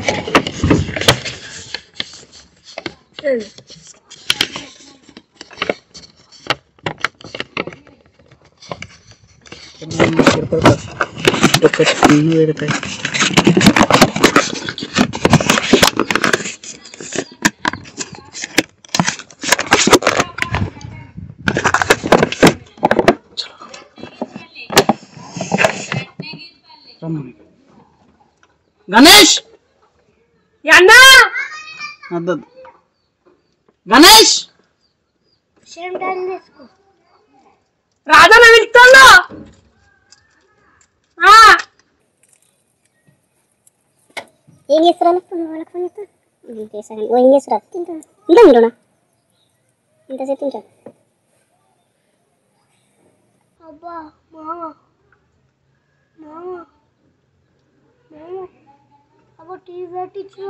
ఒక స్పీన్ పెడతాయి గణేష్ అన్నా అద్దద్దు గణేష్ రాధన పిలుస్తున్నా ఆ, ఏం చేస్తారా వాళ్ళకి ఫోన్ చేస్తా నేను చేశాను ఓ ఏం చేస్తారా తింటా ఇంకా తింటున్నా ఇంతసేపు తింటా అబ్బా మామ మామ మామ అబ్బా టీవీ పెట్టించు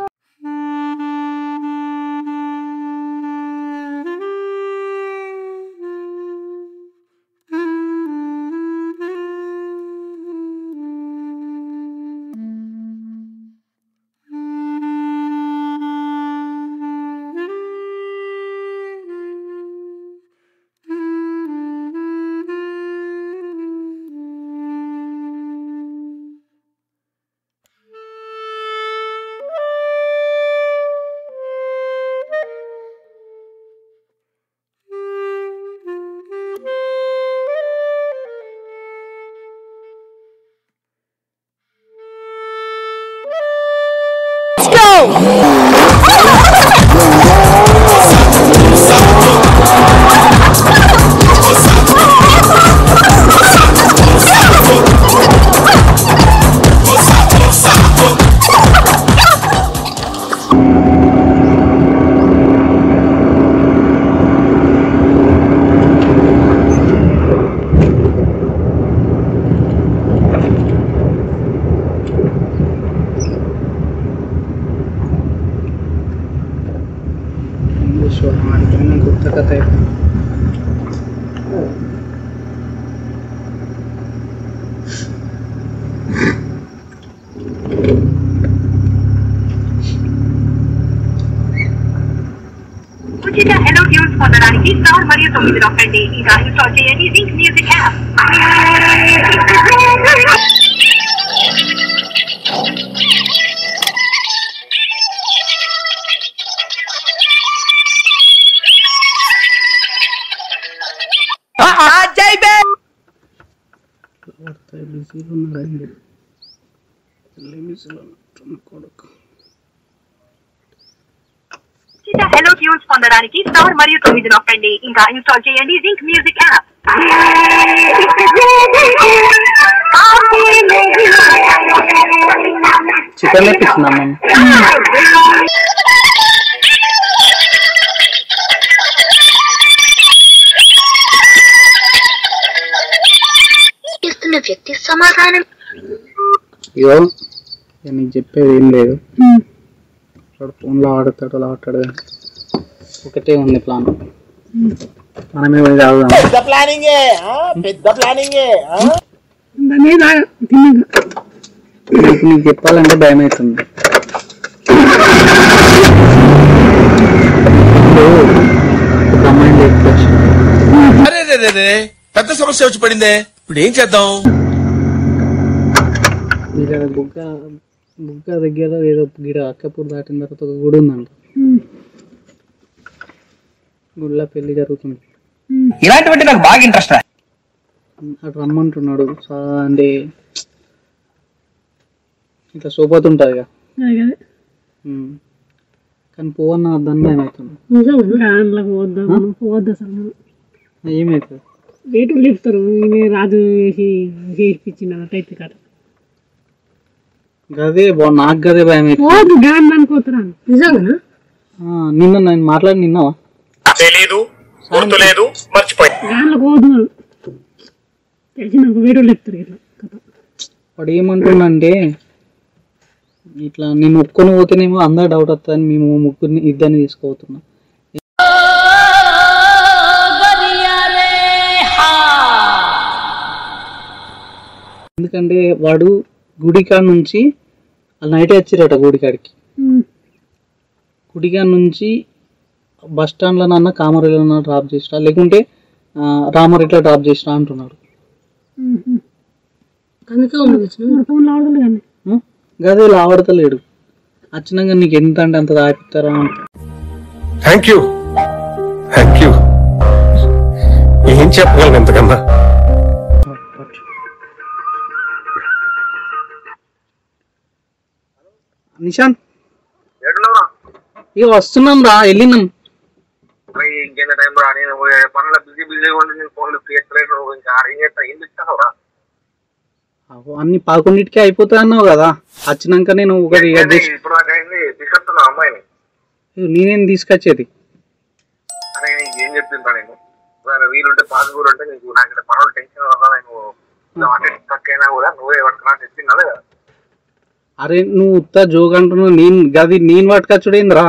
వాడికైనా కొత్త కథ అయిపోయింది ఉచిత హెలో ట్యూన్స్ పొందడానికి స్టార్ మరియు తొమ్మిది నొక్కండి ఇంకా ఇన్స్టాల్ చేయండి జింక్ మ్యూజిక్ యాప్ బిజీలో ఉన్నాడండి పెళ్ళి బిజీలో ఉన్నట్టున్న కొడుకు ఉచిత హెలో ట్యూన్స్ పొందడానికి స్టార్ మరియు తొమ్మిది నొక్కండి ఇంకా ఇన్స్టాల్ చేయండి జింక్ మ్యూజిక్ యాప్ చికెన్ లేపించిందా మేము ఇస్తున్న వ్యక్తి సమాధానం ఇగో ఇక నీకు చెప్పేది ఏం లేదు వాడు ఫోన్లో ఆడతాడు అలా ఆడతాడు కానీ ఒకటే ఉంది ప్లాన్ మనమే పోయి తాగుదాం దాన్ని తాగ తిన్నాక నీకు నీకు చెప్పాలంటే భయం అవుతుంది ఇప్పుడు అమ్మాయిని లేపుకొచ్చి అరే రే రే రే పెద్ద సమస్య వచ్చి పడిందే ఇప్పుడు ఏం చేద్దాం ఇక్కడ బుగ్గ బుగ్గ దగ్గర ఏదో గిడ అక్కపూర్ దాటిన తర్వాత ఒక గుడి ఉందంట గుడిలో పెళ్లి జరుగుతుంది ఇలాంటివంటే నాకు బాగా ఇంట్రెస్ట్ అటు రమ్మంటున్నాడు సా అంటే ఇట్లా సోపతి ఉంటుంది ఇక అదే కదా ఉమ్. కానీ పోవన్న దాన్ని ఏమవుతుంది నిజం దాంట్లోకి పోద్దాం మనం పోవద్దు అసలు మనం ఏమవుతుంది రేటు లేపుతారు ఈయన రాజు వేసి చేయించిన టైప్ కాదు గదే బా నాకు గదే భయం అవుతుంది పోదు గాని అనుకోతారా నిజంగా ఆ, నిన్న నేను మాట్లాడి నిన్నావా తెలీదు గుర్తులేదు మర్చిపోయి గాన్లో పోదు మనం తెలిసి నాకు వేరే లేపుతారు ఇట్లా కథ వాడు ఏమంటుండంటే ఇట్లా నేను ఒప్పుకొని పోతేనేమో అందరు డౌట్ వస్తుందని మేము ముగ్గురిని ఇద్దరిని తీసుకోబోతున్నాం ఎందుకంటే వాడు గుడి కాడ నుంచి వాళ్ళు నైటే వచ్చిరట గుడి కాడికి గుడిగా నుంచి బస్ స్టాండ్లో నన్న కామరేలో డ్రాప్ చేసిరా లేకుంటే ఆ, రామారెడ్డిలో డ్రాప్ చేసిరా అంటున్నాడు అందుకే ఉంది ఫోన్లో ఆడదు కానీ ఉం? గదే లావడతలేడు వచ్చినాక నీకు ఎంత అంటే అంత దాపిస్తారా థ్యాంక్ యూ థ్యాంక్ యూ ఏం చెప్పగలను ఎంతకన్నా నిశాంత్ ఎట్లా ఇక వస్తున్నాం రా వెళ్ళినాం ఇంకెంత టైం రా నేను పనుల బిజీ బిజీగా ఉండి నేను ఫోన్లు తీయట్లేదు ఇంకా ఏం చేస్తా ఏం చెప్తాను రా అవ్వ, అన్ని పదకొండింటికి అయిపోతాయి అన్నావు కదా వచ్చినాక నేను ఒకటి ఇక చేసి- ఇప్పుడు నాకు అయింది తీసుకొస్తున్నా అమ్మాయిని ఇగో నేనేం తీసుకొచ్చేది అరే నీకు ఏం చెప్తుంటా నేను ఒకవేళ వీలుంటే పాసిబుల్ ఉంటే నీకు నాకు ఇక్కడ పనులు టెన్షన్ వల్ల నేను అంటే తక్కువైనా కూడా నువ్వే పట్టుకున్నా తెచ్చిందా కదా అరే నువ్వు ఉత్త జోగ్ అంటున్నావు నేను గది నేను పట్టుకొచ్చుడేంద్రా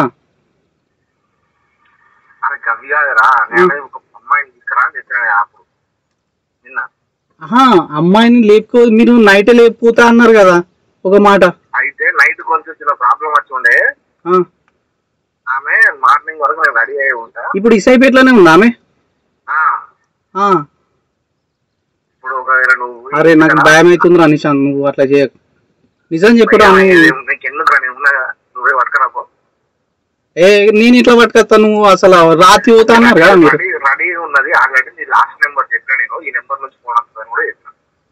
అరే గవి కాదురా నేను ఒక అమ్మాయిని తీసుకురా అని చెప్పిన అప్పుడు నిన్న ఆహా అమ్మాయిని లేపుకో మీరు నైట్ లేపుతా అన్నారు కదా ఒక మాట అయితే నైట్ కొంచెం చిన్న ప్రాబ్లం వచ్చి ఉండే ఆ, ఆమె మార్నింగ్ వరకు నేను రెడీ అయ్యి ఉంటా ఇప్పుడు ఇసైపేటలోనే ఉందా ఆమె ఆ, ఆ, ఇప్పుడు ఒకవేళ నువ్వు అరే నాకు భయం అవుతుందిరా నిశాంత్ నువ్వు అట్లా చేయకు నిజం చెప్పురా నువ్వు నీకు ఎందుకు నేను ఉన్నా కదా నువ్వే పట్టుకురాపో ఏ నేను ఇట్లా పట్టుకొస్తా నువ్వు అసలు రాత్రి పోతా అన్నారు కదా మీరు రెడీ రెడీ ఉన్నది ఆల్రెడీ నీ లాస్ట్ నెంబర్ చెప్పినా నేను ఈ నెంబర్ నుంచి ఫోన్ వస్తుందని కూడా చెప్పిన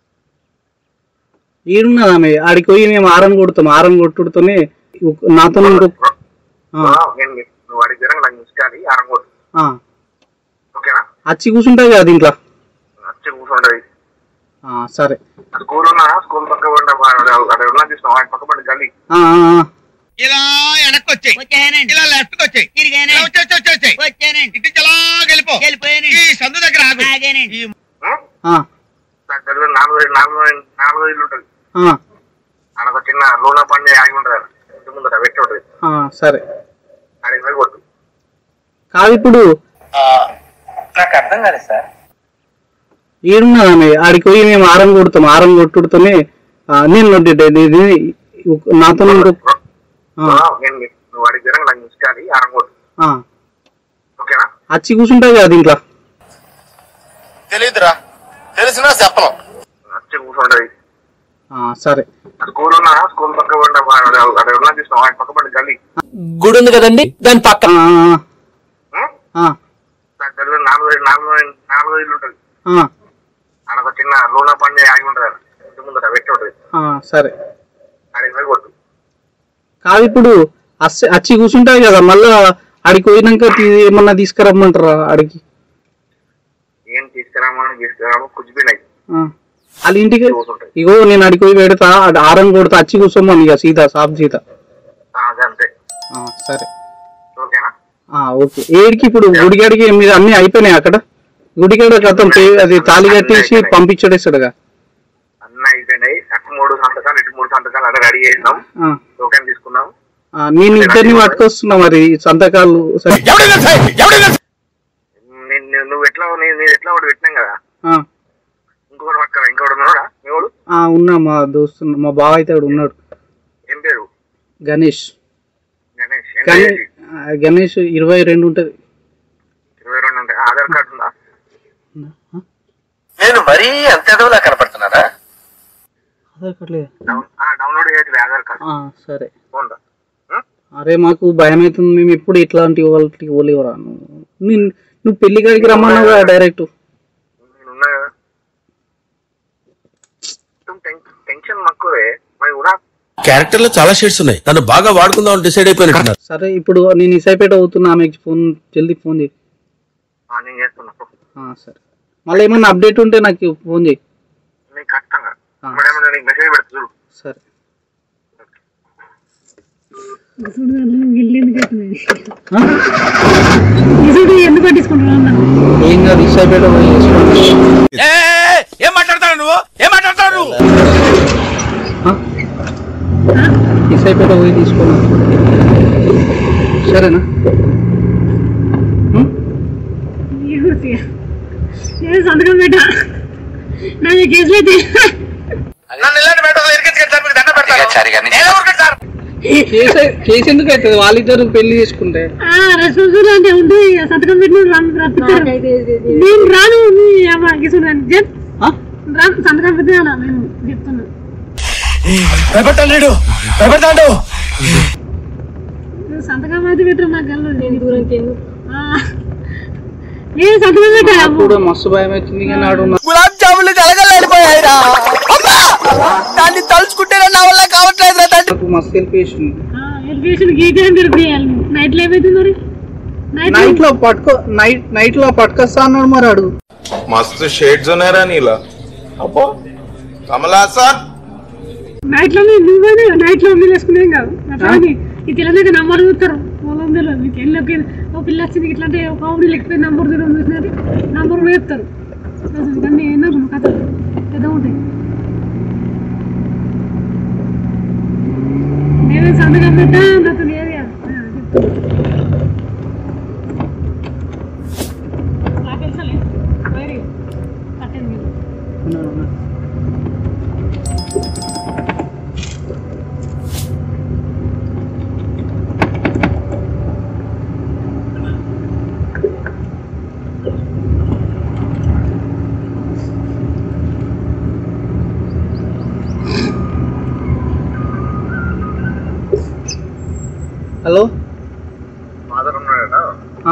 ఈడున్నది ఆమె ఆడికి పోయి మేము ఆరం కొడుతాం ఆరం కొట్టుడుతోనే ఒక- నాతో ఇంకో ఆ, నేను నీకు- నువ్వు వాడికి జరగ నాకు మిస్కాలి ఆరంగోడు ఆ, ఓకేనా అచ్చి కూర్చుంటాయి కదా దీంట్లో వచ్చి కూర్చుంటది ఆ, సరే స్కూల్ ఉన్నా స్కూల్ పక్క ఉండ అక్కడ ఉన్నా తీసుకో ఆయన పక్క పడి గల్లీ ఆ, ఆ, ఆ. ఇలా వెనక్కి వచ్చాయి ఇలా లెఫ్ట్ వచ్చాయి ఇలా వచ్చేయ్, వచ్చేయ్, వచ్చేయ్. ఇటు నుంచి అలా వెళ్ళిపో ఈ సందు దగ్గర ఆగు ఈ ఆ, నాకు తెలియదు నాలుగు ఐదు- నాలుగు ఐదు- నాలుగు ఇల్లు ఉంటుంది ఆ, ఆడ ఒక చిన్న లోన పండి ఆగి ఉంటుంది ఆడ. ఇంటి ముందర పెట్టి ఉంటుంది ఆ, సరే ఆడికి పోయి కొట్టు కాదు ఇప్పుడు నాకు అర్థం కాలేదు సార్ ఈడున్నది ఆమె ఆడికి పోయి మేము ఆరం కొడుతాం ఆరం కొట్టుడుతోనే ఆ, నేను డి- డి- డి- డి- ఒక- నాతో ఇంకో ఆ, నేను నీకు- నువ్వు వాడికి జరగ నాకు మిస్కాలి ఆరంగోడు ఆ. ఓకేనా అచ్చి కూర్చుంటాయి కదా దీంట్లో తెలియదురా తెలిసినా చెప్పను వచ్చి కూర్చుంటది ఆ, సరే స్కూల్ ఉన్నా స్కూల్ పక్క ఉండ అక్కడ ఉన్నా తీసుకో ఆయన పక్క పడి గల్లీ గుడి ఉంది కదండి దాని పక్క ఆ, ఆ, ఉం? ఆ, నాకు తెలియదు నాలుగు ఐదు- నాలుగు ఐదు- నాలుగు ఇల్లు ఉంటుంది ఆ, ఆడ ఒక చిన్న లోన పండి ఆగి ఉంటుంది ఆడ. ఇంటి ముందర పెట్టి ఉంటుంది ఆ, సరే ఆడికి పోయి కొట్టు కాదు ఇప్పుడు అస్స- అచ్చి కూర్చుంటాయి కదా మళ్ళా ఆడికి పోయినాక తీ- ఏమన్నా తీసుకురమ్మంటారా ఆడికి ఏం తీసుకురామని తీసుకురాము కుచ్చిపోయినాయి ఆ. వాళ్ళ ఇంటికి కూర్చుంటాయి ఇగో నేను అడిగి పోయి పెడతా ఆడ ఆరం కొడతా అచ్చి కూర్చోమని ఇక సీత సాఫ్ సీత ఆ, అదే అంతే ఆ, సరే ఓకేనా ఆ, ఓకే ఏడికి ఇప్పుడు గుడిగాడికి మీరు అన్ని అయిపోయినాయి అక్కడ గుడిగాడ గతం పే- అది తాళి కట్టేసి పంపించడేస్తాడుగా అన్న అయిపోయినాయి అటు మూడు సంతకాలు ఇటు మూడు సంతకాలు అక్కడ రెడీ చేసినాం ఆ, టోకెన్ తీసుకున్నాం ఆ, నేను ఇద్దరిని పట్టుకొస్తున్నా మరి సంతకాలు సరే ఎవడైనా సరే ఎవడైనా నేను- నేను- నువ్వు ఎట్లా నేను నేను ఎట్లా ఒకటి పెట్టినాం కదా ఆ, ఇంకొకటి పక్క ఇంకొకటి ఉన్నాడా మీ వాడు ఆ, ఉన్నా మా దోస్తు మా బావ అయితే ఆడు ఉన్నాడు ఏం పేరు గణేష్ గణేష్ ఎంత గణే ఏజ్? ఆ, గణేష్ ఇరవై రెండు ఉంటుంది ఇరవై రెండు ఉంటాయి ఆధార్ కార్డు ఉందా నేను మరీ అంత ఎదవలా కనపడుతున్నారా ఆధార్ కార్డు లేదా? డౌన్- ఆ, డౌన్లోడ్ చేయట్లేదు ఆధార్ కార్డు ఆ, సరే ఉందా అరే మాకు భయం అవుతుంది మేము ఎప్పుడు ఇట్లాంటి వాళ్ళకి ఓలేవరా నువ్వు నువ్వు పెళ్లి కాడికి రమ్మన్నావు కదా డైరెక్ట్ నేను ఉన్నా కదా మొత్తం టెన్- టెన్షన్ మక్కువే మరి ఉన్నా క్యారెక్టర్ లో చాలా షేడ్స్ ఉన్నాయి నన్ను బాగా వాడుకుందాం డిసైడ్ అయిపోయినట్టున్నారు సరే ఇప్పుడు నేను ఇసైపేట అవుతున్నా ఆమెకి ఫోన్ జల్దీ ఫోన్ చేయి ఆ, నేను చేస్తున్నా ఆ, సరే మళ్ళీ ఏమన్నా అప్డేట్ ఉంటే నాకు ఫోన్ చేయి నీకు ఖచ్చితంగా ఆ. ఇప్పుడు ఏమన్నా నీకు మెసేజ్ పెడతా చూడు సరే చూడు గిల్లి ఎందుకు అవుతుంది ఆ? చూడు ఎందుకు పట్టించుకుంటున్నావు అన్నాను ఏం కాదు ఇసైపేట పోయి చేసుకోండి. ఏ, ఏ, ఏం మాట్లాడతావు నువ్వు ఏం మాట్లాడతావు నువ్వు ఆ? ఇసైపేట పోయి తీసుకోండి సరేనా ఉం? ఏమవుతుంది? ఏ సంతకం పెట్టా నా కేసులు అయితే నన్ను ఇలాంటి మేటలు ఇరికించుకెళ్ళి సార్ మీకు దండ పెడతాను నేను ఊరుకోండి సార్ కేసు కేసు ఎందుకు అవుతుంది వాళ్ళిద్దరు పెళ్లి చేసుకుంటే రెస్పాన్సిబుల్ అంటే ఉంటే సంతకం పెట్టిన రాను రప్పిస్తారు నేను రాను మీ అమ్మ గీసుకుంటాను జన్ ఆ? రాను సంతకం పెట్టినా నేను చెప్తున్నా భయపడతాడు భయపడతాడు నువ్వు సంతకం అయితే పెట్టరు నాకు గెలవదు నేను దూరంకి నేను సంతకం పెట్టా కూడా మస్తు భయం అవుతుంది కానీ ఆడు ఉన్న- గులాబ్ జాములు కలగలేడిపోయాయిరా అమ్మా దాన్ని తలుచుకుంటేనే నా వల్ల కావట్లేదు తండ్రి నాకు మస్తు హెల్ప్ చేసింది ఎడ్యుకేషన్ గీట్ అని తిరిపేయాలి నైట్ లో ఏమైతుంది మరి నైట్ నైట్ లో పట్టుకో నైట్ నైట్ లో పట్టుకొస్తా అన్నాడు మరి ఆడు मस्त शेड जो नाही राणीला अप्पो कमला असा నైట్ లో నువ్వైనా నైట్ లో మీరు వేసుకునేం కాదు అట్లాగే ఈ తెలంగాణ నంబర్ చూస్తారు పొలం తెలియదు మీకు వెళ్ళి ఒక పిల్ల వచ్చింది ఇట్లా అంటే ఒక ఆవిడ లేకపోతే నంబర్ తెలియదు చూసినట్టు నంబర్ వేస్తారు అసలు కానీ ఏందో కథ పెద్ద ఉంటాయి నేనే సంతకం పెట్టా నాతో లేదు కదా. ఆ, చెప్తాను. నాకు తెలుసలే వైరీ కట్టండి మీరు ఉన్నాడు, ఉన్నాడు. హలో ఫాదర్ ఉన్నాడట ఆ,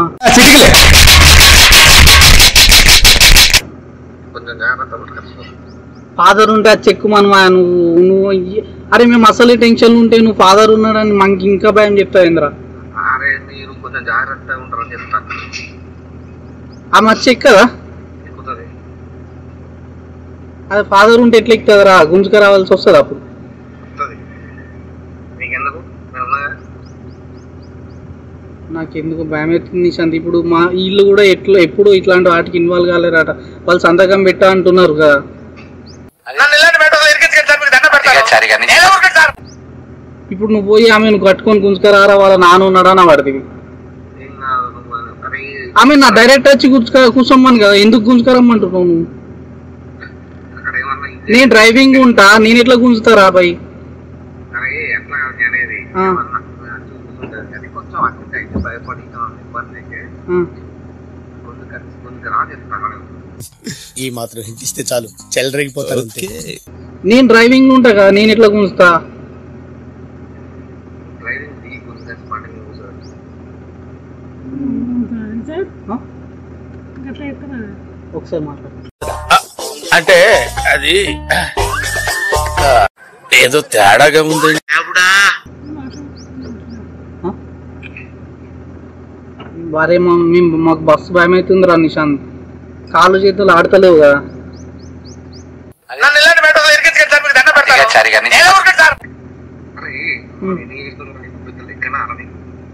కొంచెం జాగ్రత్త పట్టుకొచ్చు ఫాదర్ ఉంటే అది చెక్కు మనమా నువ్వు నువ్వు ఇయ్య- అరే మేము అసలు టెన్షన్ ఉంటే నువ్వు ఫాదర్ ఉన్నాడని మనకి ఇంకా భయం చెప్తావు ఇంద్ర అరే మీరు కొంచెం జాగ్రత్తగా ఉంటారని చెప్తాను ఆ మచ్చ ఎక్కదా ఎక్కుతుంది అది ఫాదర్ ఉంటే ఎట్లా ఎక్కుతుందిరా గుంజుక రావాల్సి వస్తుంది అప్పుడు వస్తుంది నీకెందుకు నేను ఉన్నాగా నాకు ఎందుకు భయం అవుతుంది నిశాంత్ ఇప్పుడు మా వీళ్ళు కూడా ఎట్లా ఎప్పుడు ఇట్లాంటి వాటికి ఇన్వాల్వ్ కాలేరట వాళ్ళు సంతకం పెట్టా అంటున్నారు కదా నన్ను ఇలాంటి మేటలు ఇరికించుకొని సార్ మీకు దండ పెడతాను నేను ఊరుకోండి సార్ ఇప్పుడు నువ్వు పోయి ఆమె నువ్వు కట్టుకొని గుంజుకరారా వాళ్ళ నాన్న ఉన్నాడా నా పడుతుంది ఏం కాదు నువ్వు అరే ఆమె నా డైరెక్ట్ వచ్చి గుంజుక కూర్చోమని కదా ఎందుకు గుంజుకరమ్మంటున్నావు నువ్వు అక్కడ ఏమన్నా ఇది నేను డ్రైవింగ్ ఉంటా నేను ఎట్లా గుంజుతారా బాయ్ అరే ఎట్లా కాదు అనేది ఆ. ఏమన్నా చూసుకుంటుంది కానీ కొంచెం అటు అయితే భయపడి ఇబ్బంది అయితే కొంచెం ఖర్చు కొంచెం రా చెప్తాను ఈ మాత్రం హింట్ ఇస్తే చాలు చెల్లరగిపోతారు అంతే నేను డ్రైవింగ్ ఉంటా కదా నేను ఎట్లా గుంజుతా డ్రైవింగ్ దిగి కొంచెం ఖర్చు మాట నువ్వు సార్ సార్ ఆ? అట్లా చెప్తారా ఒకసారి మాట్లాడు అంటే అది ఆ, ఏదో తేడాగా ఉంది వారే మా మేము మాకు బస్సు భయం అవుతుందిరా నిశాంత్ కాళ్ళు చేతులు ఆడతలేవు కదా నన్ను ఇలాంటి మేటలు ఇరికించుకొని సార్ మీకు దండ పెడతాను నేను ఊరుకోండి సార్ అరే నేను చేస్తున్నాను పెద్ద లెక్కన అరని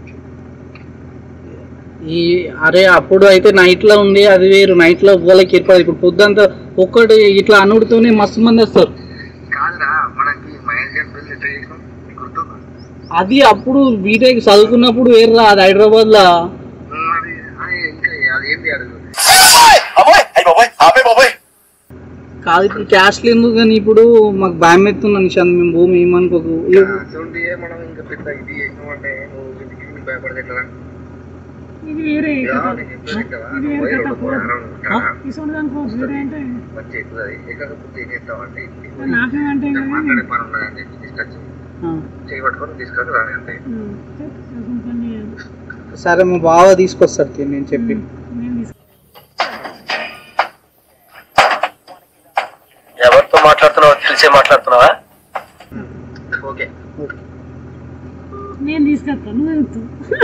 ఈ అరే అప్పుడు అయితే నైట్ లో ఉంది అది వేరు నైట్ లో వాళ్ళకి ఏర్పడదు ఇప్పుడు పొద్దుంతా ఒక్కటి ఇట్లా అనుడితోనే మస్తు మంది వస్తారు కాదురా మనకి మహేష్ గారి పెళ్లి ఎట్లా చేసినాం నీకు గుర్తుందా అది అప్పుడు బీటెక్ చదువుకున్నప్పుడు వేర్రా అది హైదరాబాద్ లా అది అది ఇంకా అదేంటి అడుగు అబ్బాయ్ అయ్యి బాబాయ్ ఆపే బాబాయ్ కాదు ఇప్పుడు క్యాష్ లేదు కానీ ఇప్పుడు మాకు భయం ఎత్తున్నా నిశాంత్ మేము భూమి ఏమనుకోకు అటువంటి మనం ఇంకా పెద్ద ఇది చేసినామంటే నువ్వు ఇంటికి భయపడదు ఎట్లా ఇది వేరే యా, కథ. నీకు చెప్పాను కదా, ఇది నువ్వు వేరే పోయి కథ రెండు మూడు వారాలు ఉంటావా? తీసుకుని దానికి వేరే అంటే మంచి ఎక్కుతుంది ఎక్కకపోతే ఏం చేస్తావంటే ఇంటికి పోయి నాకేమంటే ఇంకా కానీ మాట్లాడే పని ఉన్నదని చెప్పి తీసుకొచ్చి ఆ. చేయి పట్టుకొని తీసుకొని రాని అంతే ఉమ్, చెప్పు, పని చేయాలి. సరే మా బావ తీసుకొస్తాడు తీ, నేను చెప్పి నేను తీసుకు ఎవరితో మాట్లాడుతున్నావో తెలిసే మాట్లాడుతున్నావా ఓకే నేను తీసుకొస్తాను నువ్వు చెప్తావు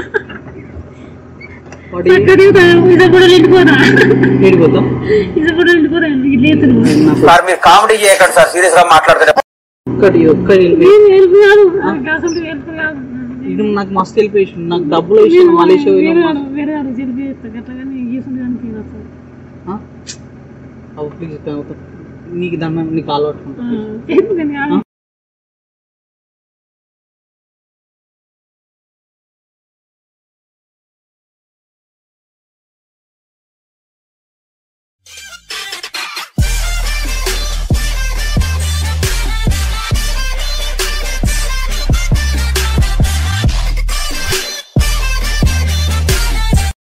వాడి అక్కడ ఇదే కూడా వెళ్ళిపోదా ఏడిపోతాం ఇదే కూడా వెళ్ళిపోదా లేదు సార్ మీరు కామెడీ చేయకండి సార్ సీరియస్ గా మాట్లాడుతున్నారు ఒక్కటి ఒక్కటి నేను హెల్ప్ కాదు అసలు హెల్ప్ కాదు ఇది నాకు మస్తు హెల్ప్ చేసిండు నాకు డబ్బులు వేసిన మలేషియా వేరే పోయినా వాడు వేరే వాడు హెల్ప్ చేస్తా అట్లా కానీ గీసుకుని దానికి ఇది వస్తుంది అవు ప్లీజ్ నీకు దండం నీకు అలవాటు ఎందుకని